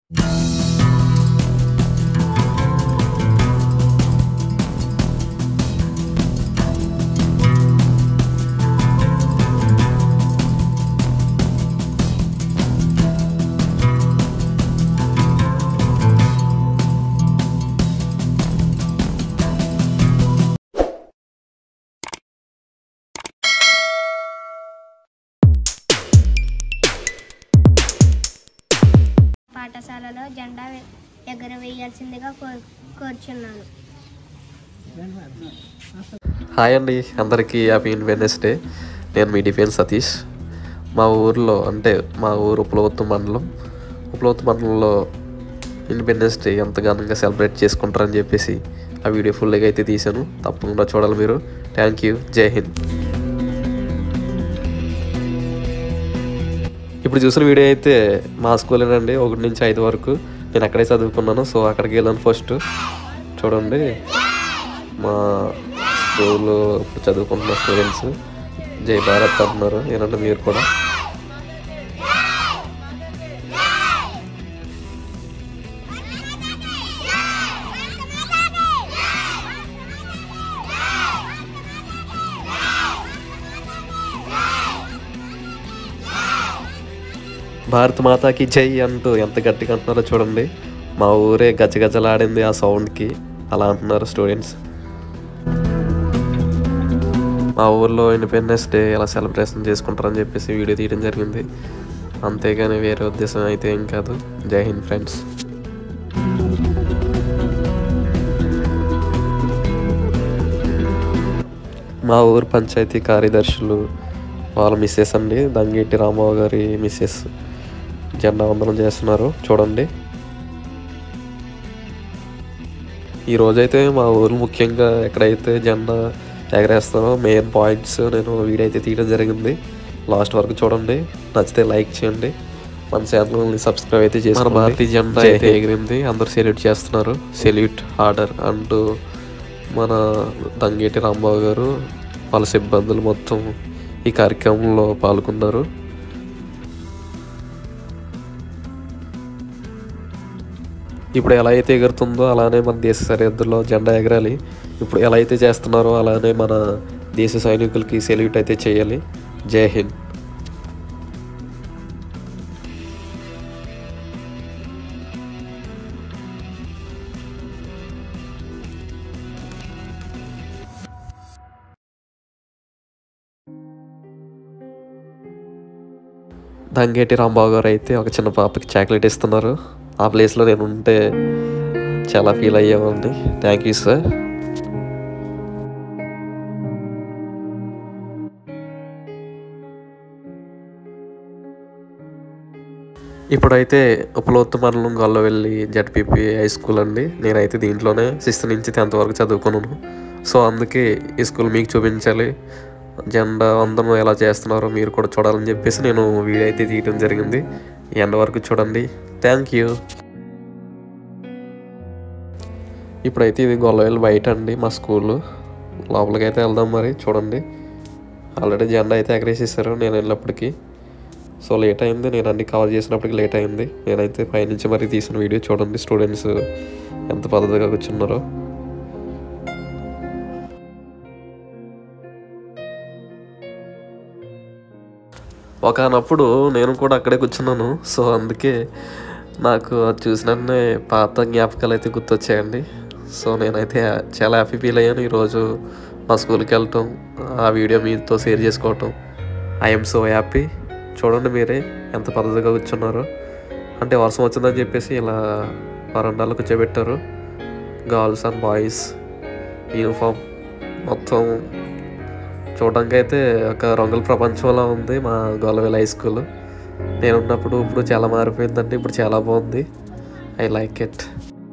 పాఠశాలలో జెండా వె- ఎగరవేయాల్సిందిగా కోరు కోరుచున్నాను హాయ్ అండి అందరికీ హ్యాపీ ఇండిపెండెన్స్ డే నేను మీ డిఫెన్స్ సతీష్ మా ఊర్లో అంటే మా ఊరు ఉపలవత్తు మండలం ఉపలవత్తు మండలంలో ఇండిపెండెన్స్ డే ఎంత ఘనంగా సెలబ్రేట్ చేసుకుంటారని చెప్పేసి ఆ వీడియో ఫుల్గా అయితే తీశాను తప్పకుండా చూడాలి మీరు థ్యాంక్ యూ జై హింద్ ఇప్పుడు చూసిన వీడియో అయితే మా స్కూలేనండి ఒకటి నుంచి ఐదు వరకు నేను అక్కడే చదువుకున్నాను సో అక్కడికి వెళ్ళాను ఫస్ట్ చూడండి మా స్కూల్లో ఇప్పుడు చదువుకుంటున్న స్టూడెంట్స్ జై భారత్ అంటున్నారు ఏనంటే మీరు కూడా భారత్ మాతాకి జై అంటూ ఎంత గట్టిగా అంటున్నారో చూడండి మా ఊరే గజగజలాడింది ఆ సౌండ్కి అలా అంటున్నారు స్టూడెంట్స్ మా ఊర్లో ఇండిపెండెన్స్ డే ఎలా సెలబ్రేషన్ చేసుకుంటారని చెప్పేసి వీడియో తీయడం జరిగింది అంతేగాని వేరే ఉద్దేశం అయితే ఏం కాదు జై హింద్ ఫ్రెండ్స్ మా ఊరు పంచాయతీ కార్యదర్శులు వాళ్ళ మిస్సెస్ అండి దంగేటి రామారావు గారి మిస్సెస్ జెండా వందనం చేస్తున్నారు చూడండి ఈ రోజైతే మా ఊరు ముఖ్యంగా ఎక్కడైతే జెండా ఎగరేస్తారో మెయిన్ పాయింట్స్ నేను వీడియో అయితే తీయడం జరిగింది లాస్ట్ వరకు చూడండి నచ్చితే లైక్ చేయండి మన ఛానల్ని సబ్స్క్రైబ్ అయితే చేసి మన భారతీయ జెండా అయితే ఎగిరింది అందరూ సెల్యూట్ చేస్తున్నారు సెల్యూట్ ఆర్డర్ అంటూ మన దంగేటి రాంబాబు గారు వాళ్ళ సిబ్బందులు మొత్తం ఈ కార్యక్రమంలో పాల్గొన్నారు ఇప్పుడు ఎలా అయితే ఎగురుతుందో అలానే మన దేశ సరిహద్దుల్లో జెండా ఎగరాలి ఇప్పుడు ఎలా అయితే చేస్తున్నారో అలానే మన దేశ సైనికులకి సెల్యూట్ అయితే చేయాలి జై హింద్ దంగేటి రాంబాబు గారు అయితే ఒక చిన్న పాపకి చాక్లెట్ ఇస్తున్నారు ఆ ప్లేస్లో నేను ఉంటే చాలా ఫీల్ అయ్యామండి థ్యాంక్ యూ సార్ ఇప్పుడైతే ఉపలోత్తు మండలం గొల్లవెల్లి జడ్పీపీ హై స్కూల్ అండి నేనైతే దీంట్లోనే సిక్స్త్ నుంచి టెన్త్ వరకు చదువుకున్నాను సో అందుకే ఈ స్కూల్ మీకు చూపించాలి జెండా వందనం ఎలా చేస్తున్నారో మీరు కూడా చూడాలని చెప్పేసి నేను వీడియో అయితే తీయడం జరిగింది ఎండ వరకు చూడండి థ్యాంక్ యూ ఇప్పుడైతే ఇది గొల్లవెల్లి బయట అండి మా స్కూల్ లోపలికి అయితే వెళ్దాం మరి చూడండి ఆల్రెడీ జెండా అయితే ఎగరేసేసారు నేను వెళ్ళినప్పటికీ సో లేట్ అయింది నేను అన్ని కవర్ చేసినప్పటికి లేట్ అయింది నేనైతే పైనుంచి మరి తీసిన వీడియో చూడండి స్టూడెంట్స్ ఎంత పద్ధతిగా కూర్చున్నారో ఒకనప్పుడు నేను కూడా అక్కడే కూర్చున్నాను సో అందుకే నాకు అది చూసినట్టే పాత జ్ఞాపకాలు అయితే గుర్తొచ్చాయండి సో నేనైతే చాలా హ్యాపీ ఫీల్ అయ్యాను ఈరోజు మా స్కూల్కి వెళ్ళటం ఆ వీడియో మీతో షేర్ చేసుకోవటం ఐఎమ్ సో హ్యాపీ చూడండి మీరే ఎంత పద్ధతిగా కూర్చున్నారో అంటే వర్షం వచ్చిందని చెప్పేసి ఇలా వరండాలో కూర్చోబెట్టారు గర్ల్స్ అండ్ బాయ్స్ యూనిఫామ్ మొత్తం చూడడానికి అయితే ఒక రంగుల ప్రపంచంలో ఉంది మా గొల్లవేల హై స్కూల్ నేను ఉన్నప్పుడు ఇప్పుడు చాలా మారిపోయిందండి ఇప్పుడు చాలా బాగుంది I like it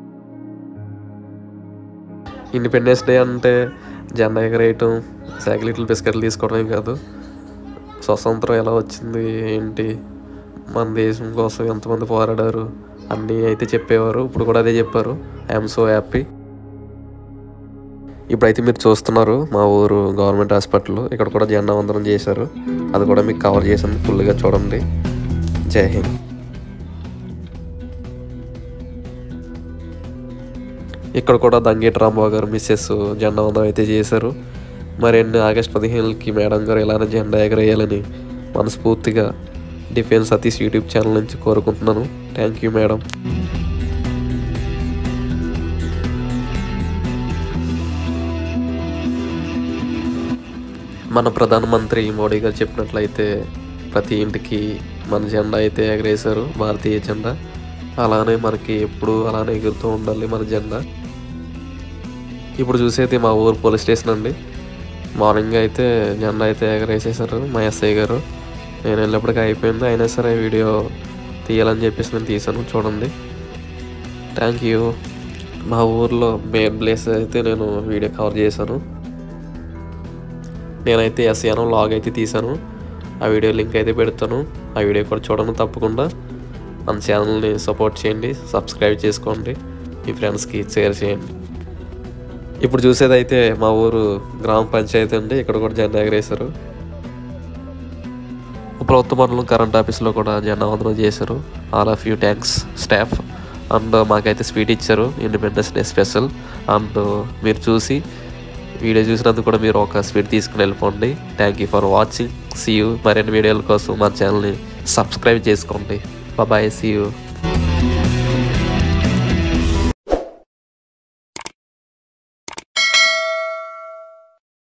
independence day అంటే జెండా ఎగరేయటం చాక్లెట్లు బిస్కెట్లు తీసుకోవడమే కాదు స్వతంత్రం ఎలా వచ్చింది ఏంటి మన దేశం కోసం ఎంతమంది పోరాడారు అన్నీ అయితే చెప్పేవారు ఇప్పుడు కూడా అదే చెప్పారు ఐఎమ్ సో హ్యాపీ ఇప్పుడైతే మీరు చూస్తున్నారు మా ఊరు గవర్నమెంట్ హాస్పిటల్ ఇక్కడ కూడా జెండా వందనం చేశారు అది కూడా మీకు కవర్ చేసాను ఫుల్గా చూడండి జై హింద్ ఇక్కడ కూడా దంగేటి రాంబాబు గారు మిస్సెస్ జెండా వందనం అయితే చేశారు మరిన్ని ఆగస్ట్ పదిహేనుకి మేడం గారు ఇలానే జెండా ఎగరేయాలని మనస్ఫూర్తిగా డిఫెన్స్ సతీష్ యూట్యూబ్ ఛానల్ నుంచి కోరుకుంటున్నాను థ్యాంక్ యూ మేడం మన ప్రధానమంత్రి మోడీ గారు చెప్పినట్లయితే ప్రతి ఇంటికి మన జెండా అయితే ఎగరేశారు భారతీయ జెండా అలానే మనకి ఎప్పుడు అలానే ఎగురుతూ ఉండాలి మన జెండా ఇప్పుడు చూసేది మా ఊరు పోలీస్ స్టేషన్ అండి మార్నింగ్ అయితే జెండా అయితే ఎగరేసేసారు మా ఎస్ఐ గారు నేను వెళ్ళినప్పటికీ అయిపోయింది అయినా సరే వీడియో తీయాలని చెప్పేసి నేను తీసాను చూడండి థ్యాంక్ యూ మా ఊర్లో మెయిన్ ప్లేస్ అయితే నేను వీడియో కవర్ చేశాను నేనైతే ఎస్ఏనో లాగ్ అయితే తీసాను ఆ వీడియో లింక్ అయితే పెడతాను ఆ వీడియో కూడా చూడండి తప్పకుండా మన ఛానల్ని సపోర్ట్ చేయండి సబ్స్క్రైబ్ చేసుకోండి మీ ఫ్రెండ్స్కి షేర్ చేయండి ఇప్పుడు చూసేది అయితే మా ఊరు గ్రామ పంచాయతీ అండి ఇక్కడ కూడా జెండా ఎగరేశారు ప్రభుత్వ మండలం కరెంట్ ఆఫీస్లో కూడా జెండా వందనం చేశారు all of you thanks staff and మాకైతే స్వీట్ ఇచ్చారు ఇండిపెండెన్స్ డే స్పెషల్ అండ్ మీరు చూసి వీడియో చూసినందుకు కూడా మీరు ఒక స్వీట్ తీసుకుని వెళ్ళిపోండి thank you for watching see you మరిన్ని వీడియోల కోసం మా ఛానల్ని సబ్స్క్రైబ్ చేసుకోండి బాయ్ సీ యూ